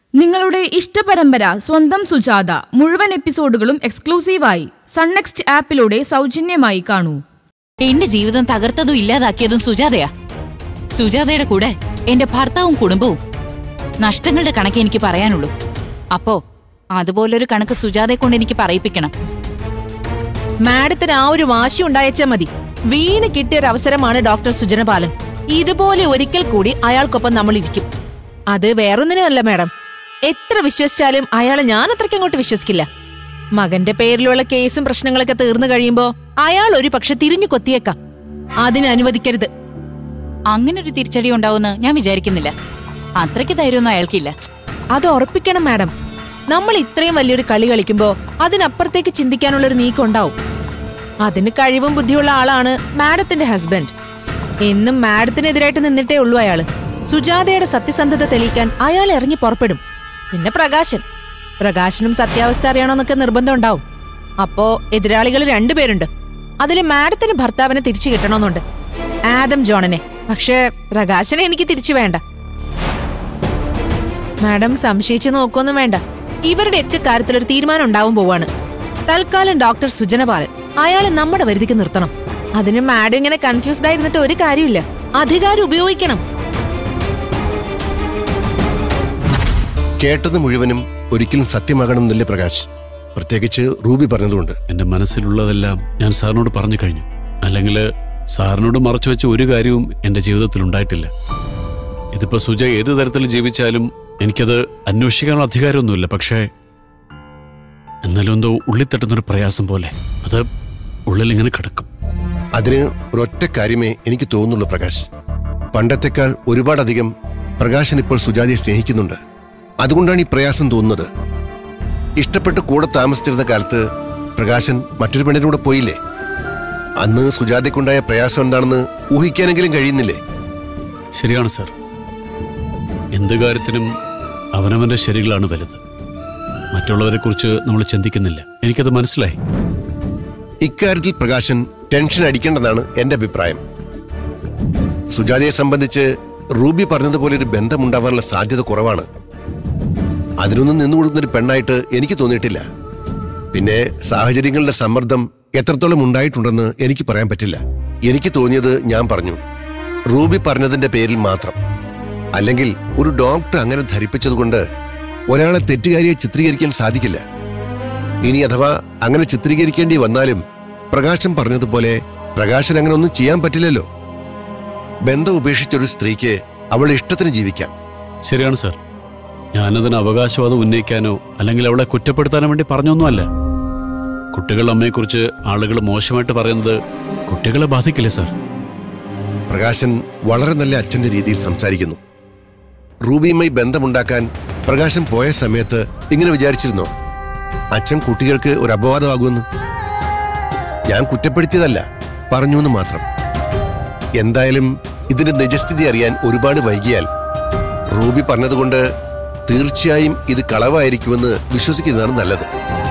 നിങ്ങളുടെ ഇഷ്ടപരമ്പര സ്വന്തം സുജാത മുഴുവൻ എപ്പിസോഡുകളും എക്സ്ക്ലൂസീവായി സൺനെക്സ്റ്റ് ആപ്പിലൂടെ സൗജന്യമായി കാണൂ എന്റെ ജീവിതം തകർത്തതും ഇല്ലാതാക്കിയതും സുജാതയാ സുജാതയുടെ കൂടെ എന്റെ ഭർത്താവും കുടുംബവും നഷ്ടങ്ങളുടെ കണക്ക് എനിക്ക് പറയാനുള്ളൂ അപ്പോ അതുപോലൊരു കണക്ക് സുജാതയെ കൊണ്ട് എനിക്ക് പറയിപ്പിക്കണം മാഡത്തിന് ആ ഒരു വാശി ഉണ്ടായച്ചാ മതി വീണ് കിട്ടിയ ഒരു അവസരമാണ് ഡോക്ടർ സുജനപാലൻ ഇതുപോലെ ഒരിക്കൽ കൂടി അയാൾക്കൊപ്പം നമ്മൾ ഇരിക്കും അത് വേറൊന്നിനുമല്ല മാഡം എത്ര വിശ്വസിച്ചാലും അയാളെ ഞാൻ അത്രയ്ക്ക് അങ്ങോട്ട് വിശ്വസിക്കില്ല മകന്റെ പേരിലുള്ള കേസും പ്രശ്നങ്ങളൊക്കെ തീർന്നു കഴിയുമ്പോ അയാൾ ഒരു പക്ഷെ തിരിഞ്ഞു കൊത്തിയേക്കാം അതിന് അനുവദിക്കരുത് അങ്ങനെ ഒരു തിരിച്ചടി ഉണ്ടാവുമെന്ന് ഞാൻ വിചാരിക്കുന്നില്ല അത്രയ്ക്ക് ധൈര്യമൊന്നും അയാൾക്കില്ല അത് ഉറപ്പിക്കണം മാഡം നമ്മൾ ഇത്രയും വലിയൊരു കളി കളിക്കുമ്പോ അതിനപ്പുറത്തേക്ക് ചിന്തിക്കാനുള്ള ഒരു നീക്കം ഉണ്ടാവും അതിന് കഴിവും ബുദ്ധിയുള്ള ആളാണ് മാഡത്തിന്റെ ഹസ്ബൻഡ് എന്നും മാഡത്തിനെതിരായിട്ട് നിന്നിട്ടേ ഉള്ളൂ അയാള് സുജാതയുടെ സത്യസന്ധത തെളിയിക്കാൻ അയാൾ ഇറങ്ങി പുറപ്പെടും പിന്നെ പ്രകാശൻ പ്രകാശനും സത്യാവസ്ഥ അറിയണമെന്നൊക്കെ നിർബന്ധം ഉണ്ടാവും അപ്പോ എതിരാളികൾ രണ്ടുപേരുണ്ട് അതിൽ മാഡത്തിന് ഭർത്താവിനെ തിരിച്ചു കിട്ടണമെന്നുണ്ട് ആദം ജോണിനെ പക്ഷേ പ്രകാശനെ എനിക്ക് തിരിച്ചു വേണ്ട മാഡം സംശയിച്ചു നോക്കൊന്നും വേണ്ട ഇവരുടെയൊക്കെ കാര്യത്തിൽ ഒരു തീരുമാനം ഉണ്ടാവും പോവാണ് തൽക്കാലം ഡോക്ടർ സുജനപാലൻ അയാളെ നമ്മുടെ വരുതിക്ക് നിർത്തണം അതിന് മാഡം ഇങ്ങനെ കൺഫ്യൂസ്ഡ് ആയിരുന്നിട്ട് ഒരു കാര്യമില്ല അധികാരം ഉപയോഗിക്കണം കേട്ടത് മുഴുവനും ഒരിക്കലും സത്യമാകണമെന്നില്ല പ്രകാശ് പ്രത്യേകിച്ച് റൂബി പറഞ്ഞതുകൊണ്ട് എന്റെ മനസ്സിലുള്ളതെല്ലാം ഞാൻ സാറിനോട് പറഞ്ഞു കഴിഞ്ഞു അല്ലെങ്കിൽ സാറിനോട് മറച്ചു വെച്ച ഒരു കാര്യവും എന്റെ ജീവിതത്തിൽ ഉണ്ടായിട്ടില്ല ഇതിപ്പോ സുജ ഏത് തരത്തിൽ ജീവിച്ചാലും എനിക്കത് അന്വേഷിക്കാനുള്ള അധികാരമൊന്നുമില്ല പക്ഷേ എന്നാലും എന്തോ ഉള്ളിത്തട്ടുന്നൊരു പ്രയാസം പോലെ അത് ഉള്ളിൽ ഇങ്ങനെ കിടക്കും അതിന് ഒരൊറ്റ കാര്യമേ എനിക്ക് തോന്നുന്നുള്ളൂ പ്രകാശ് പണ്ടത്തെക്കാൾ ഒരുപാടധികം പ്രകാശൻ ഇപ്പോൾ സുജാതയെ സ്നേഹിക്കുന്നുണ്ട് അതുകൊണ്ടാണ് ഈ പ്രയാസം തോന്നുന്നത് ഇഷ്ടപ്പെട്ട് കൂടെ താമസിച്ചിരുന്ന കാലത്ത് പ്രകാശൻ മറ്റൊരു പെണ്ണിനൂടെ പോയില്ലേ അന്ന് സുജാതയ്ക്കുണ്ടായ പ്രയാസം എന്താണെന്ന് ഊഹിക്കാനെങ്കിലും കഴിയുന്നില്ലേ ശരിയാണ് സാർ എന്ത് കാര്യത്തിനും അവനവന്റെ ശരികളാണ് വലുത് മറ്റുള്ളവരെ കുറിച്ച് നമ്മൾ ചിന്തിക്കുന്നില്ല എനിക്കത് മനസ്സിലായി ഇക്കാര്യത്തിൽ പ്രകാശൻ ടെൻഷൻ അടിക്കേണ്ടതാണ് എന്റെ അഭിപ്രായം സുജാതയെ സംബന്ധിച്ച് റൂബി പറഞ്ഞതുപോലെ ഒരു ബന്ധമുണ്ടാവാനുള്ള സാധ്യത കുറവാണ് അതിനൊന്നും നിന്നുകൊടുക്കുന്ന ഒരു പെണ്ണായിട്ട് എനിക്ക് തോന്നിയിട്ടില്ല പിന്നെ സാഹചര്യങ്ങളുടെ സമ്മർദ്ദം എത്രത്തോളം ഉണ്ടായിട്ടുണ്ടെന്ന് എനിക്ക് പറയാൻ പറ്റില്ല എനിക്ക് തോന്നിയത് ഞാൻ പറഞ്ഞു റൂബി പറഞ്ഞതിന്റെ പേരിൽ മാത്രം അല്ലെങ്കിൽ ഒരു ഡോക്ടർ അങ്ങനെ ധരിപ്പിച്ചതുകൊണ്ട് ഒരാളെ തെറ്റുകാരിയെ ചിത്രീകരിക്കാൻ സാധിക്കില്ല ഇനി അഥവാ അങ്ങനെ ചിത്രീകരിക്കേണ്ടി വന്നാലും പ്രകാശം പറഞ്ഞതുപോലെ പ്രകാശൻ അങ്ങനെ ഒന്നും ചെയ്യാൻ പറ്റില്ലല്ലോ ബന്ധം ഉപേക്ഷിച്ച ഒരു സ്ത്രീക്ക് അവളുടെ ഇഷ്ടത്തിന് ജീവിക്കാം ശരിയാണ് സാർ ഞാനതിന് അവകാശവാദം ഉന്നയിക്കാനോ അല്ലെങ്കിൽ അവളെ കുറ്റപ്പെടുത്താനോ വേണ്ടി പറഞ്ഞൊന്നുമല്ല കുട്ടികളുടെ അമ്മയെക്കുറിച്ച് ആളുകൾ മോശമായിട്ട് പറയുന്നത് കുട്ടികളെ ബാധിക്കില്ലേ സാർ പ്രകാശൻ വളരെ നല്ല അച്ഛന്റെ രീതിയിൽ സംസാരിക്കുന്നു റൂബിയുമായി ബന്ധമുണ്ടാക്കാൻ പ്രകാശൻ പോയ സമയത്ത് ഇങ്ങനെ വിചാരിച്ചിരുന്നോ അച്ഛൻ കുട്ടികൾക്ക് ഒരു അപവാദമാകുമെന്ന് ഞാൻ കുറ്റപ്പെടുത്തിയതല്ല പറഞ്ഞു എന്ന് മാത്രം എന്തായാലും ഇതിന്റെ നിജസ്ഥിതി അറിയാൻ ഒരുപാട് വൈകിയാൽ റൂബി പറഞ്ഞതുകൊണ്ട് തീർച്ചയായും ഇത് കളവായിരിക്കുമെന്ന് വിശ്വസിക്കുന്നതാണ് നല്ലത്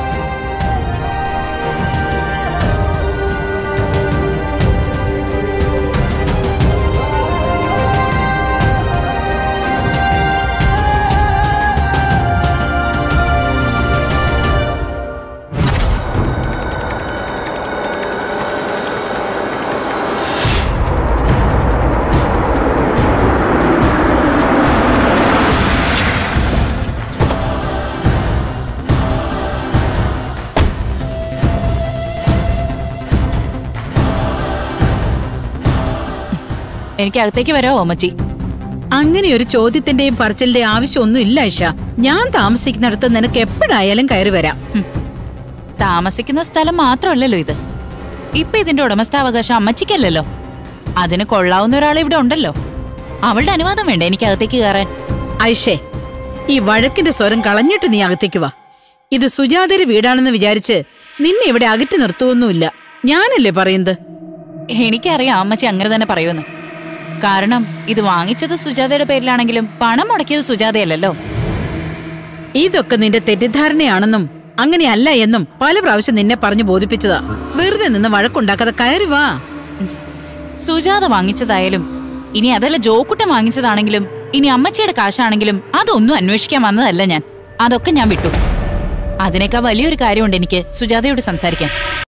എനിക്ക് അകത്തേക്ക് വരാമോ അമ്മച്ചി അങ്ങനെ ഒരു ചോദ്യത്തിന്റെയും പറച്ചിലിന്റെയും ആവശ്യമൊന്നും ഇല്ല ഇഷ ഞാൻ താമസിക്കുന്നിടത്ത് നിനക്ക് എപ്പോഴായാലും കയറി വരാം താമസിക്കുന്ന സ്ഥലം മാത്രമല്ലല്ലോ ഇത് ഇപ്പൊ ഇതിന്റെ ഉടമസ്ഥാവകാശം അമ്മച്ചിക്കല്ലല്ലോ അതിന് കൊള്ളാവുന്ന ഒരാൾ ഇവിടെ ഉണ്ടല്ലോ അവളുടെ അനുവാദം വേണ്ട എനിക്ക് അകത്തേക്ക് കയറാൻ ഐഷേ ഈ വഴക്കിന്റെ സ്വരം കളഞ്ഞിട്ട് നീ അകത്തേക്ക് വാ ഇത് സുജാതയുടെ വീടാണെന്ന് വിചാരിച്ച് നിന്നെ ഇവിടെ അകറ്റി നിർത്തുവൊന്നുമില്ല ഞാനല്ലേ പറയുന്നത് എനിക്കറിയാം അമ്മച്ചി അങ്ങനെ തന്നെ പറയുമെന്ന് കാരണം ഇത് വാങ്ങിച്ചത് സുജാതയുടെ പേരിലാണെങ്കിലും പണം മുടക്കിയത് സുജാതയല്ലല്ലോ ഇതൊക്കെ നിന്റെ തെറ്റിദ്ധാരണയാണെന്നും അങ്ങനെയല്ല എന്നും പല പ്രാവശ്യം നിന്നെ പറഞ്ഞു ബോധിപ്പിച്ചതാ വെറുതെ നിന്ന് വഴക്കുണ്ടാക്കാതെ കയറി വാ സുജാത വാങ്ങിച്ചതായാലും ഇനി അതല്ല ജോക്കുട്ടൻ വാങ്ങിച്ചതാണെങ്കിലും ഇനി അമ്മച്ചിയുടെ കാശാണെങ്കിലും അതൊന്നും അന്വേഷിക്കാൻ വന്നതല്ല ഞാൻ അതൊക്കെ ഞാൻ വിട്ടു അതിനേക്കാൾ വലിയൊരു കാര്യമുണ്ട് എനിക്ക് സുജാതയോട് സംസാരിക്കാൻ